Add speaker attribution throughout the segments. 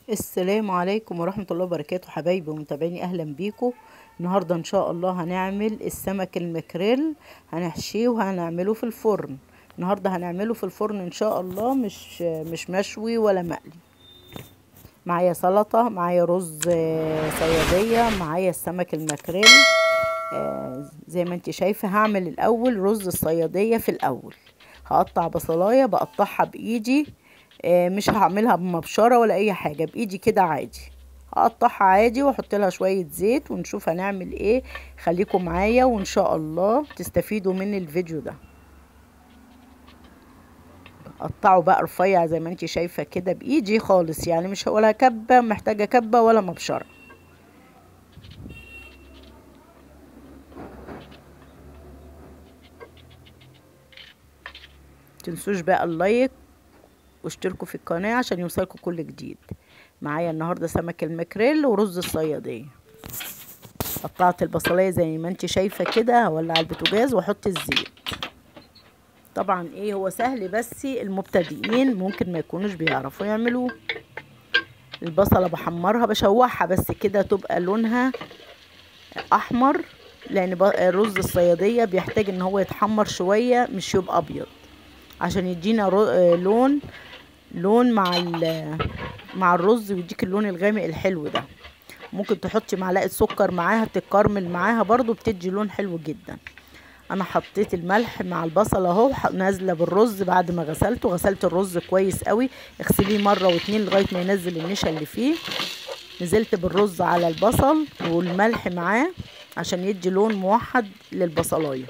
Speaker 1: السلام عليكم ورحمة الله وبركاته حبايبي ومتابعيني أهلا بيكم النهاردة إن شاء الله هنعمل السمك المكريل هنحشيه وهنعمله في الفرن النهاردة هنعمله في الفرن إن شاء الله مش مش مشوي ولا مقلي معايا سلطة معايا رز آه، صيادية معايا السمك المكريل آه، زي ما انت شايفة هعمل الأول رز الصيادية في الأول هقطع بصلاية بقطعها بإيدي آه، مش هعملها بمبشرة ولا أي حاجة بإيدي كده عادي هقطعها عادي واحط لها شوية زيت ونشوف هنعمل ايه خليكم معايا وان شاء الله تستفيدوا من الفيديو ده قطعه بقى رفيع زي ما انت شايفة كده بايدي خالص يعني مش ولا كبة محتاجة كبة ولا مبشرة تنسوش بقى اللايك واشتركوا في القناة عشان يوصلكوا كل جديد معايا النهاردة سمك المكريل ورز الصيادية قطعت البصلاية زي ما انت شايفة كده هولع البوتاجاز واحط الزيت طبعا ايه هو سهل بس المبتدئين ممكن ما يكونوش بيعرفوا يعملوه البصلة بحمرها بشوحها بس كده تبقى لونها احمر لان رز الصيادية بيحتاج ان هو يتحمر شوية مش يبقى ابيض عشان يدينا لون لون مع مع الرز ويديك اللون الغامق الحلو ده ممكن تحطي معلقه سكر معاها تتكرمل معاها برضو بتدي لون حلو جدا انا حطيت الملح مع البصل اهو نازله بالرز بعد ما غسلته غسلت الرز كويس قوي اغسليه مره واتنين لغايه ما ينزل النشا اللي فيه نزلت بالرز على البصل والملح معاه عشان يدي لون موحد للبصلايه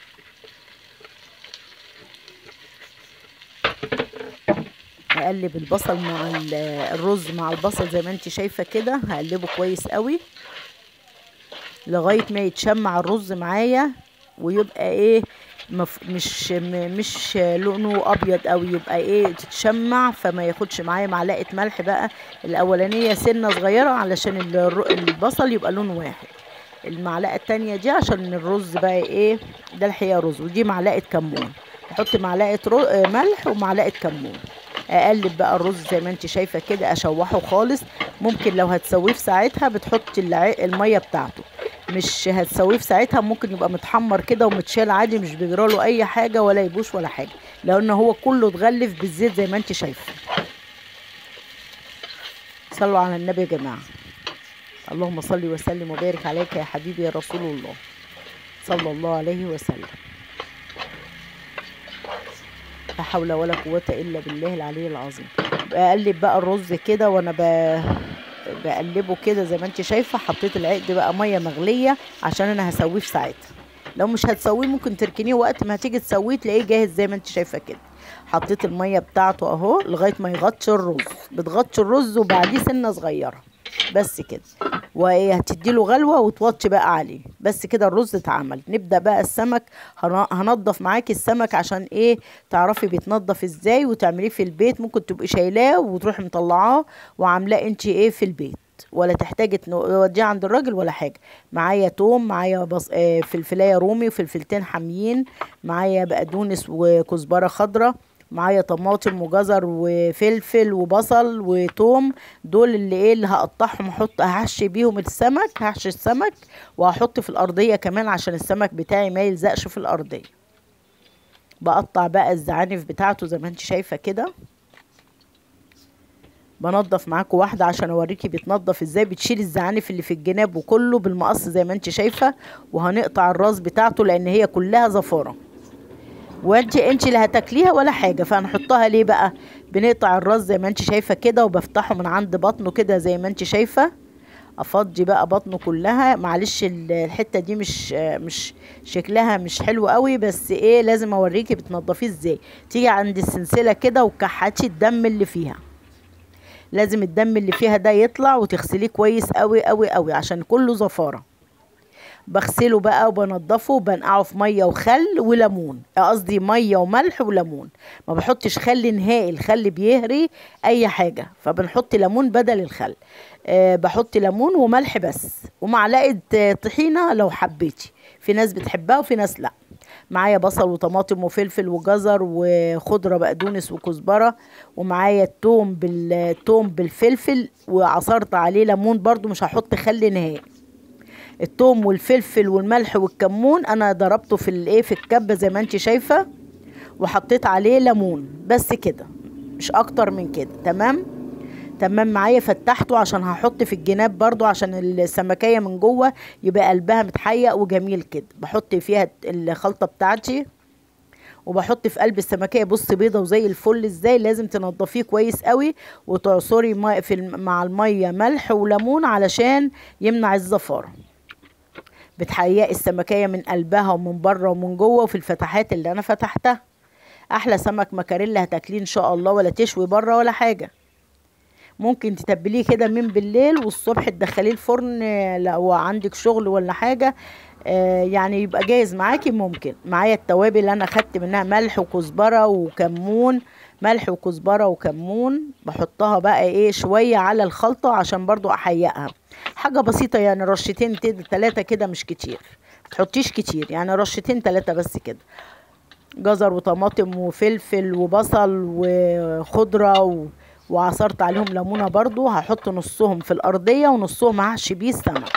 Speaker 1: هقلب البصل مع الرز مع البصل زي ما انت شايفه كده هقلبه كويس قوي لغايه ما يتشمع الرز معايا ويبقى ايه مف مش مش لونه ابيض قوي يبقى ايه تتشمع فما ياخدش معايا معلقه ملح بقى الاولانيه سنه صغيره علشان البصل يبقى لون واحد المعلقه التانية دي عشان الرز بقى ايه ده الحقيقه رز ودي معلقه كمون احط معلقه ملح ومعلقه كمون اقلب بقى الرز زي ما انت شايفه كده اشوحه خالص ممكن لو هتسويه في ساعتها بتحطي الميه بتاعته مش هتسويه في ساعتها ممكن يبقى متحمر كده ومتشال عادي مش بيجراله اي حاجه ولا يبوش ولا حاجه لان هو كله اتغلف بالزيت زي ما انت شايفه صلوا على النبي يا جماعه اللهم صل وسلم وبارك عليك يا حبيبي يا رسول الله صلى الله عليه وسلم لا حول ولا قوة إلا بالله العلي العظيم بقلب بقى الرز كده وأنا ب... بقلبه كده زي ما انت شايفة حطيت العقد بقى مية مغلية عشان أنا هسويه في ساعتها لو مش هتسويه ممكن تركنيه وقت ما هتيجي تسويه تلاقيه جاهز زي ما انت شايفة كده حطيت المية بتاعته اهو لغاية ما يغطش الرز بتغطش الرز وبعديه سنة صغيرة بس كده وايه هتديله غلوه وتوطي بقى عليه بس كده الرز اتعمل نبدا بقى السمك هنضف معاكي السمك عشان ايه تعرفي بيتنضف ازاي وتعمليه في البيت ممكن تبقي شايلاه وتروحي مطلعاه وعاملاه انت ايه في البيت ولا تحتاجي توديه عند الراجل ولا حاجه معايا توم معايا بص... آه فلفلايه رومي وفلفلتين حاميين معايا بقدونس وكزبره خضراء معايا طماطم وجزر وفلفل وبصل وتوم دول اللي ايه اللي هقطعهم احط هحشي بيهم السمك هحشي السمك وهحط في الارضيه كمان عشان السمك بتاعي ما يلزقش في الارضيه بقطع بقى الزعانف بتاعته زي ما انت شايفه كده بنضف معاكم واحده عشان اوريكي بيتنضف ازاي بتشيل الزعانف اللي في الجناب وكله بالمقص زي ما انت شايفه وهنقطع الراس بتاعته لان هي كلها زفاره وانت انت اللي هتاكليها ولا حاجه فهنحطها ليه بقى بنقطع الراس زي ما انت شايفه كده وبفتحه من عند بطنه كده زي ما انت شايفه افضي بقى بطنه كلها معلش الحته دي مش مش شكلها مش حلو قوي بس ايه لازم اوريكي بتنضفيه ازاي تيجي عند السلسله كده وكحتي الدم اللي فيها لازم الدم اللي فيها ده يطلع وتغسليه كويس قوي قوي قوي عشان كله زفاره بغسله بقى وبنضفه وبنقعه في ميه وخل وليمون قصدي ميه وملح وليمون ما بحطش خل نهائي الخل بيهري اي حاجه فبنحط ليمون بدل الخل أه بحط ليمون وملح بس ومعلقه طحينه لو حبيتي في ناس بتحبها وفي ناس لا معايا بصل وطماطم وفلفل وجزر وخضره بقدونس وكزبره ومعايا التوم بالتوم بالفلفل وعصرت عليه ليمون برضو مش هحط خل نهائي التوم والفلفل والملح والكمون انا ضربته في الايه في الكبه زي ما انت شايفه وحطيت عليه ليمون بس كده مش اكتر من كده تمام تمام معايا فتحته عشان هحط في الجناب برضو عشان السمكية من جوه يبقى قلبها متحيق وجميل كده بحط فيها الخلطة بتاعتي وبحط في قلب السمكية بص بيضة وزي الفل ازاي لازم تنضفيه كويس قوي وتعصري مي في الم- مع المية ملح وليمون علشان يمنع الزفارة بتحيقي السمكية من قلبها ومن بره ومن جوه وفي الفتحات اللي انا فتحتها احلى سمك مكاريلا هتاكليه ان شاء الله ولا تشوي بره ولا حاجه ممكن تتبليه كده من بالليل والصبح تدخليه الفرن آه، لو عندك شغل ولا حاجه آه، يعني يبقى جاهز معاكي ممكن معايا التوابل اللي انا خدت منها ملح وكزبره وكمون ملح وكزبره وكمون بحطها بقى ايه شويه على الخلطه عشان برضو احيقها حاجه بسيطه يعني رشتين ثلاثه كده مش كتير متحطيش كتير يعني رشتين ثلاثه بس كده جزر وطماطم وفلفل وبصل وخضرة و... وعصرت عليهم ليمونة برضو هحط نصهم في الأرضية ونصهم هحشي بيه السمك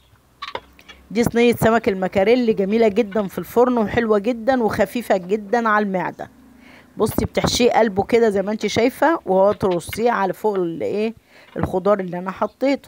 Speaker 1: دي صينية سمك المكاريلي جميلة جدا في الفرن وحلوة جدا وخفيفة جدا على المعدة بصي بتحشيه قلبه كده زي ما انت شايفة وهو ترصيه على فوق الايه الخضار اللي انا حطيته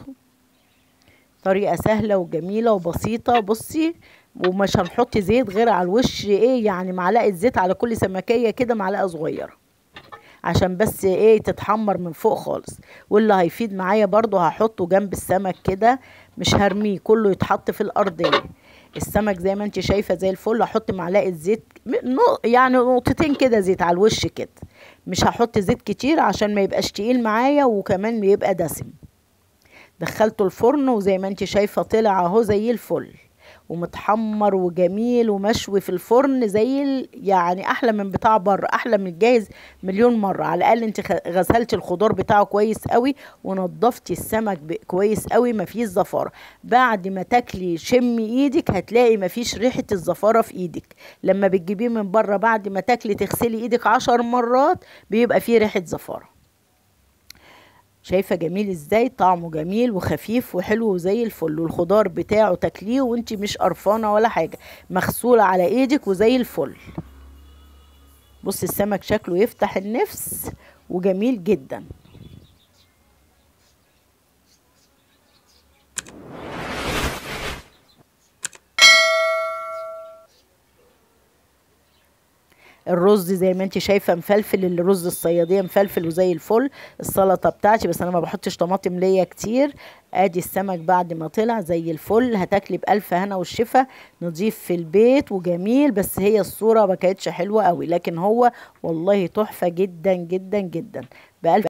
Speaker 1: طريقة سهلة وجميلة وبسيطة بصي ومش هنحط زيت غير على الوش ايه يعني معلقة زيت على كل سمكية كده معلقة صغيرة عشان بس ايه تتحمر من فوق خالص واللي هيفيد معايا برضو هحطه جنب السمك كده مش هرميه كله يتحط في الارضية السمك زي ما انت شايفة زي الفل هحط معلقة زيت م- نو- يعني نقطتين كده زيت على الوش كده مش هحط زيت كتير عشان ما يبقاش تقيل معايا وكمان بيبقى دسم دخلته الفرن وزي ما انت شايفة طلع اهو زي الفل ومتحمر وجميل ومشوي في الفرن زي ال... يعني احلى من بتاع بره احلى من الجاهز مليون مره على الاقل انت خ- غسلتي الخضار بتاعه كويس قوي ونضفتي السمك ب... كويس قوي مفيش زفاره بعد ما تاكلي شمي ايدك هتلاقي مفيش ريحه الزفاره في ايدك لما بتجيبيه من بره بعد ما تاكلي تغسلي ايدك عشر مرات بيبقى فيه ريحه زفاره شايفة جميل ازاي طعمه جميل وخفيف وحلو زي الفل والخضار بتاعه تاكليه وانت مش قرفانة ولا حاجة مغسولة على ايدك وزي الفل بص السمك شكله يفتح النفس وجميل جدا الرز زي ما انت شايفه مفلفل الرز الصياديه مفلفل وزي الفل السلطه بتاعتي بس انا ما بحطش طماطم ليا كتير ادي السمك بعد ما طلع زي الفل هتاكلي بالف هنا والشفا نضيف في البيت وجميل بس هي الصوره ما كانتش حلوه قوي لكن هو والله تحفه جدا جدا جدا بألف